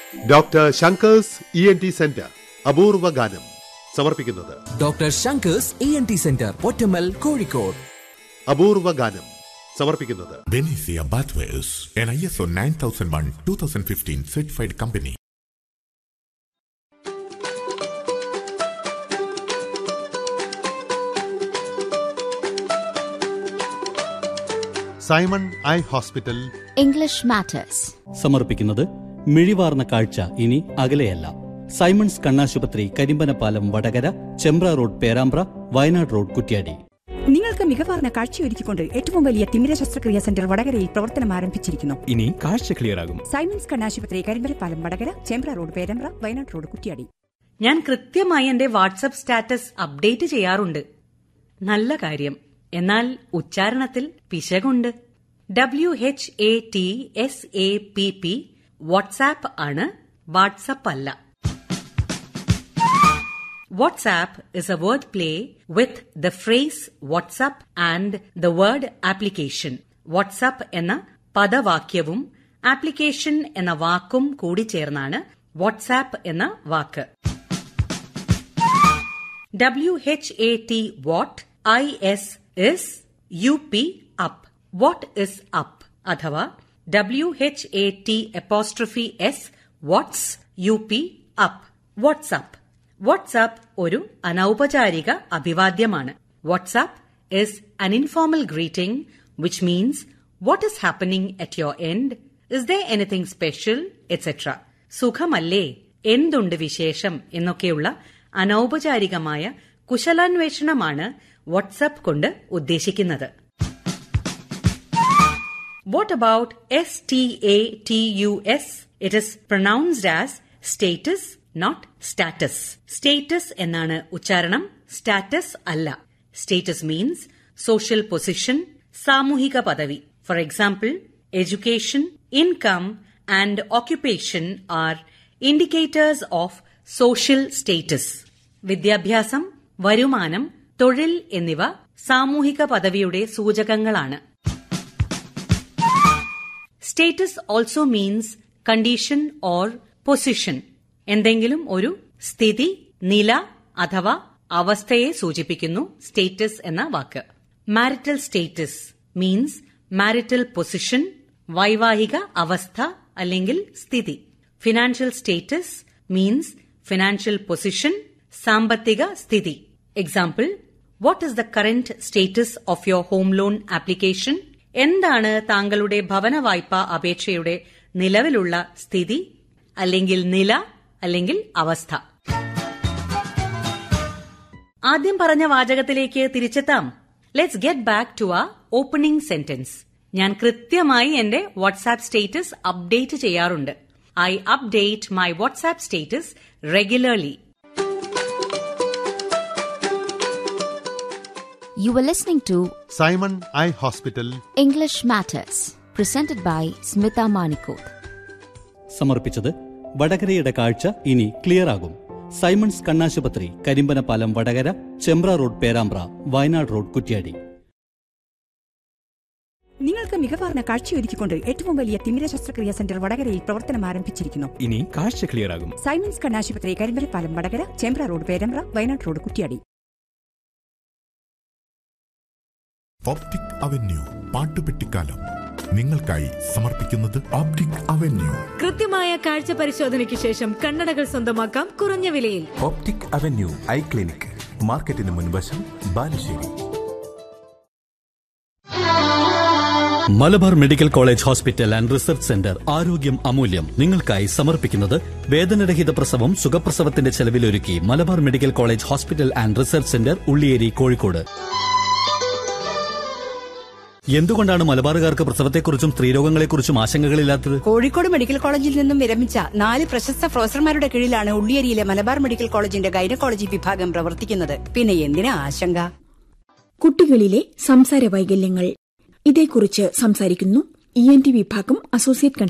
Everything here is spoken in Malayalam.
Doctor Shankar's E N T centre അപൂർവ ഗാനം സമർപ്പിക്കുന്നത് doctor Shankar's E N T centre Pottammal Kozhikode അപൂർവ ഗാനം സമർപ്പിക്കുന്നത് Benizia Bathwares, an ISO 9001 2015 certified company. Simon eye hospital English matters സമർപ്പിക്കുന്നത് മിഴിവാർന്ന കാഴ്ച ഇനി അകലെയല്ല സൈമൺസ് കണ്ണാശുപത്രി കരിമ്പനപ്പാലം വടകര ചെമ്പ്ര റോഡ് പേരാമ്പ്ര വയനാട് റോഡ് കുറ്റ്യാടി നിങ്ങൾക്ക് മികവാർന്ന കാഴ്ചയൊരുക്കിക്കൊണ്ട് ഏറ്റവും വലിയ തിമിര ശസ്ത്രക്രിയ സെന്റർ വടകരയിൽ പ്രവർത്തനം ആരംഭിച്ചിരിക്കുന്നു ഇനി കാഴ്ച ക്ലിയർ ആകും സൈമൻസ് കണ്ണാശുപത്രി കരിമ്പലപ്പാലം വടകര ചേമ്പ്ര റോഡ് പേരമ്പ്ര വയനാട് റോഡ് കുറ്റിയാടി ഞാൻ കൃത്യമായി എന്റെ വാട്സപ്പ് സ്റ്റാറ്റസ് അപ്ഡേറ്റ് ചെയ്യാറുണ്ട് നല്ല കാര്യം എന്നാൽ ഉച്ചാരണത്തിൽ പിശകുണ്ട് W H A T S A P P WhatsApp ആണ് വാട്സപ്പ് അല്ല WhatsApp is a word play with the phrase WhatsApp and the word application. WhatsApp എന്ന പദവാക്യവും ആപ്ലിക്കേഷൻ എന്ന വാക്കും കൂടി ചേർന്നാണ് വാട്സാപ്പ് എന്ന വാക്ക് W H A T what I S is U P up what is up അഥവാ W H A T apostrophe S what's U P up WhatsApp WhatsApp ഒരു അനൌപചാരിക അഭിവാദ്യമാണ് WhatsApp is an informal greeting which means what is happening at your end is the anything special etcetera സുഖമല്ലേ എന്തുണ്ട് വിശേഷം എന്നൊക്കെയുള്ള അനൌപചാരികമായ കുശലാന്വേഷണമാണ് വാട്സ്ആപ്പ് കൊണ്ട് ഉദ്ദേശിക്കുന്നത് What about S T A T U S? It is pronounced as status, not status. Status എന്നാണ് ഉച്ചാരണം സ്റ്റാറ്റസ് അല്ല സ്റ്റേറ്റസ് മീൻസ് സോഷ്യൽ പൊസിഷൻ സാമൂഹിക പദവി for example education income and occupation are indicators of social status വിദ്യാഭ്യാസം വരുമാനം തൊഴിൽ എന്നിവ സാമൂഹിക പദവിയുടെ സൂചകങ്ങളാണ് status also means condition or position എന്തെങ്കിലും ഒരു സ്ഥിതി നില അഥവാ അവസ്ഥയെ സൂചിപ്പിക്കുന്നു സ്റ്റേറ്റസ് എന്ന വാക്ക് marital status means marital position വൈവാഹിക അവസ്ഥ അല്ലെങ്കിൽ സ്ഥിതി financial status means financial position സാമ്പത്തിക സ്ഥിതി example what is the current status of your home loan application എന്താണ് താങ്കളുടെ ഭവന വായ്പാ അപേക്ഷയുടെ നിലവിലുള്ള സ്ഥിതി അല്ലെങ്കിൽ നില അല്ലെങ്കിൽ അവസ്ഥ ആദ്യം പറഞ്ഞ വാചകത്തിലേക്ക് തിരിച്ചെത്താം ലെറ്റ്സ് ഗെറ്റ് ബാക്ക് ടു ആ ഓപ്പണിംഗ് സെന്റൻസ് ഞാൻ കൃത്യമായി എന്റെ വാട്സാപ്പ് സ്റ്റേറ്റസ് അപ്ഡേറ്റ് ചെയ്യാറുണ്ട് I update my WhatsApp status regularly You were listening to Simon eye hospital English Matters, presented by Smita Manikot. സമർപ്പിച്ചത് വടകരയുടെ കാഴ്ച ഇനി ക്ലിയർ ആകും സൈമൺസ് കണ്ണാശുപത്രി കരിമ്പനപ്പാലം വടകര ചെമ്പ്ര റോഡ് പേരാമ്പ്ര വയനാട് റോഡ് കുറ്റ്യാടി നിങ്ങൾക്ക് മികവാർന്ന കാഴ്ചയൊരുക്കിക്കൊണ്ട് ഏറ്റവും വലിയ തിമിര ശസ്ത്രക്രിയ സെന്റർ വടകരയിൽ പ്രവർത്തനം ആരംഭിച്ചിരിക്കുന്നു ഇനി കാഴ്ച ക്ലിയർ ആകും സൈമൻസ് കണ്ണാശുപത്രി Karimbanappalam Vadakara Chembra road Perambra Wayanad road Kuttiadi optic avenue പാട്ടുപെട്ടിക്കാലം നിങ്ങൾക്കായി സമർപ്പിക്കുന്നത് ഓപ്റ്റിക് അവന്യൂ കൃത്യമായ കാഴ്ച പരിശോധനയ്ക്ക് ശേഷം കണ്ണടകൾ സ്വന്തമാക്കാം കുറഞ്ഞ വിലയിൽ ഓപ്റ്റിക് അവന്യൂ ഐ ക്ലിനിക് മാർക്കറ്റിന് മുൻവശം Balussery Malabar medical college hospital and research centre ആരോഗ്യം അമൂല്യം നിങ്ങൾക്കായി സമർപ്പിക്കുന്നത് വേദനരഹിത പ്രസവം സുഖപ്രസവത്തിന്റെ ചെലവിലൊരുക്കി Malabar medical college hospital and research centre Ulliyeri Kozhikode എന്തുകൊണ്ടാണ് മലബാറുകാർക്ക് പ്രസവത്തെക്കുറിച്ചും സ്ത്രീരോഗങ്ങളെക്കുറിച്ചും ആശങ്കകളില്ലാത്തത് കോഴിക്കോട് മെഡിക്കൽ കോളേജിൽ നിന്നും വിരമിച്ച നാല് പ്രശസ്ത പ്രൊഫസർമാരുടെ കീഴിലാണ് ഉള്ളിയേരിയിലെ മലബാർ മെഡിക്കൽ കോളേജിന്റെ ഗൈനക്കോളജി വിഭാഗം പ്രവർത്തിക്കുന്നത് പിന്നെ എന്തിനാ ആശങ്ക കുട്ടികളിലെ സംസാര വൈകല്യങ്ങൾ ഇതേക്കുറിച്ച് സംസാരിക്കുന്നു ഇ എൻ ടി വിഭാഗം അസോസിയേറ്റ്